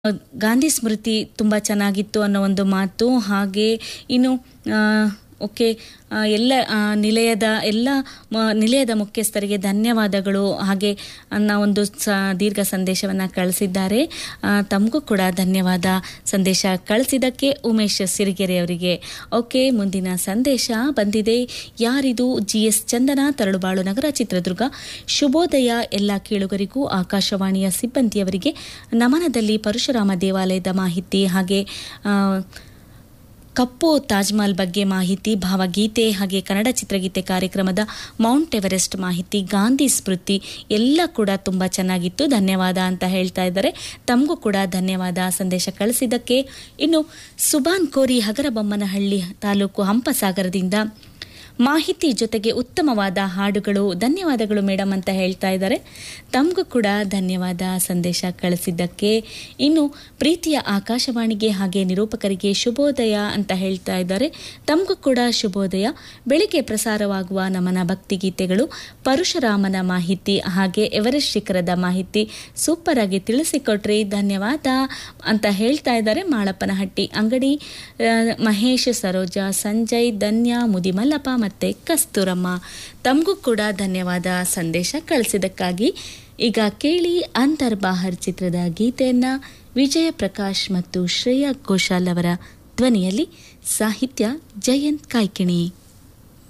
ಗಾಂಧಿ ಸ್ಮೃತಿ ತುಂಬ ಚೆನ್ನಾಗಿತ್ತು ಅನ್ನೋ ಒಂದು ಮಾತು ಹಾಗೆ ಇನ್ನು ಓಕೆ ಎಲ್ಲ ಆ, ನಿಲಯದ ಎಲ್ಲ ಮ- ನಿಲಯದ ಮುಖ್ಯಸ್ಥರಿಗೆ ಧನ್ಯವಾದಗಳು ಹಾಗೆ ಅನ್ನೋ ಒಂದು ಸ ದೀರ್ಘ ಸಂದೇಶವನ್ನು ಕಳಿಸಿದ್ದಾರೆ ಆ, ತಮಗೂ ಕೂಡ ಧನ್ಯವಾದ ಸಂದೇಶ ಕಳಿಸಿದ್ದಕ್ಕೆ ಉಮೇಶ್ ಸಿರಿಗೆರೆ ಅವರಿಗೆ ಓಕೆ ಮುಂದಿನ ಸಂದೇಶ ಬಂದಿದೆ ಯಾರಿದು ಜಿ ಎಸ್ ಚಂದನ ತರಳುಬಾಳು ನಗರ ಚಿತ್ರದುರ್ಗ ಶುಭೋದಯ ಎಲ್ಲ ಕೇಳುಗರಿಗೂ ಆಕಾಶವಾಣಿಯ ಸಿಬ್ಬಂದಿಯವರಿಗೆ ನಮನದಲ್ಲಿ ಪರಶುರಾಮ ದೇವಾಲಯದ ಮಾಹಿತಿ ಹಾಗೆ ಆ, ಕಪ್ಪು ತಾಜ್ಮಹಲ್ ಬಗ್ಗೆ ಮಾಹಿತಿ ಭಾವಗೀತೆ ಹಾಗೆ ಕನ್ನಡ ಚಿತ್ರಗೀತೆ ಕಾರ್ಯಕ್ರಮದ ಮೌಂಟ್ ಎವರೆಸ್ಟ್ ಮಾಹಿತಿ ಗಾಂಧಿ ಸ್ಮೃತಿ ಎಲ್ಲ ಕೂಡ ತುಂಬ ಚೆನ್ನಾಗಿತ್ತು ಧನ್ಯವಾದ ಅಂತ ಹೇಳ್ತಾ ಇದ್ದಾರೆ ತಮಗೂ ಕೂಡ ಧನ್ಯವಾದ ಸಂದೇಶ ಕಳಿಸಿದ್ದಕ್ಕೆ ಇನ್ನು ಸುಬಾನ್ ಕೋರಿ ಹಗರಬೊಮ್ಮನಹಳ್ಳಿ ತಾಲೂಕು ಹಂಪಸಾಗರದಿಂದ ಮಾಹಿತಿ ಜೊತೆಗೆ ಉತ್ತಮವಾದ ಹಾಡುಗಳು ಧನ್ಯವಾದಗಳು ಮೇಡಮ್ ಅಂತ ಹೇಳ್ತಾ ಇದ್ದಾರೆ ತಮಗೂ ಕೂಡ ಧನ್ಯವಾದ ಸಂದೇಶ ಕಳಿಸಿದ್ದಕ್ಕೆ ಇನ್ನು ಪ್ರೀತಿಯ ಆಕಾಶವಾಣಿಗೆ ಹಾಗೆ ನಿರೂಪಕರಿಗೆ ಶುಭೋದಯ ಅಂತ ಹೇಳ್ತಾ ಇದ್ದಾರೆ ತಮಗೂ ಕೂಡ ಶುಭೋದಯ ಬೆಳಿಗ್ಗೆ ಪ್ರಸಾರವಾಗುವ ನಮನ ಭಕ್ತಿಗೀತೆಗಳು ಪರಶುರಾಮನ ಮಾಹಿತಿ ಹಾಗೆ ಎವರೆಸ್ಟ್ ಶಿಖರದ ಮಾಹಿತಿ ಸೂಪರ್ ಆಗಿ ತಿಳಿಸಿಕೊಟ್ರಿ ಧನ್ಯವಾದ ಅಂತ ಹೇಳ್ತಾ ಇದ್ದಾರೆ ಮಾಳಪ್ಪನಹಟ್ಟಿ ಅಂಗಡಿ ಆ, ಮಹೇಶ್ ಸರೋಜಾ ಸಂಜಯ್ ಧನ್ಯ ಮುದಿಮಲ್ಲಪ್ಪ ಮತ್ತೆ ಕಸ್ತೂರಮ್ಮ ತಮಗೂ ಕೂಡ ಧನ್ಯವಾದ ಸಂದೇಶ ಕಳಿಸಿದ್ದಕ್ಕಾಗಿ ಈಗ ಕೇಳಿ ಅಂತರ್ಬಾಹರ್ ಚಿತ್ರದ ಗೀತೆಯನ್ನ ವಿಜಯ ಪ್ರಕಾಶ್ ಮತ್ತು ಶ್ರೇಯಾ ಘೋಷಾಲ್ ಅವರ ಧ್ವನಿಯಲ್ಲಿ ಸಾಹಿತ್ಯ ಜಯಂತ್ ಕಾಯ್ಕಿಣಿ